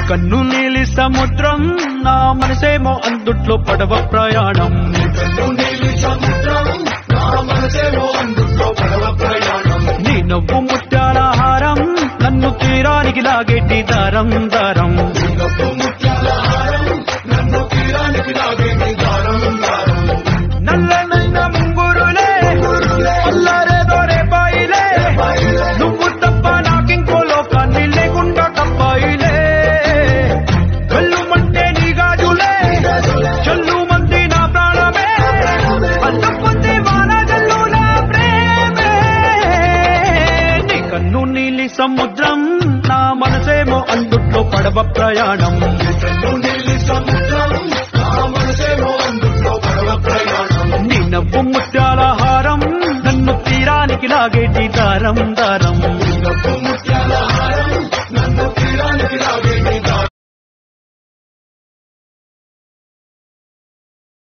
కన్ను నీలి సముద్రం నా మనసేమో అందుట్లో పడవ ప్రయాణం కన్ను నీలి సముద్రం నా మనసేమో అందులో పడవ ప్రయాణం నీ నవ్వు ముత్యాల హారం నన్ను తీరానికి లాగేటి దారం దారం నవ్వు ముత్యాల హారం నన్ను తీరానికి లాగేటి దారం దారం నల్లనైన ముంగురులే అల్లారేదో రేపాయిలే నువ్వు తప్ప నాకింకో లోకాన్ని లేకుండా తప్పాయిలే కళ్ళుమంటే నీ గాజులే చల్లు మంది నా ప్రాణమే అల్లుకుంది వాన జల్లు నా ప్రేమే నీ కన్ను నీలి సముద్రం నా మనసేమో అందుట్లో పడవ ప్రయాణం కన్ను నీలి సముద్రం నా మనసేమో అందులో పడవ ప్రయాణం నీ నవ్వు ముత్యాల హారం నన్ను తీరానికి లాగేటి దారం దారం నవ్వు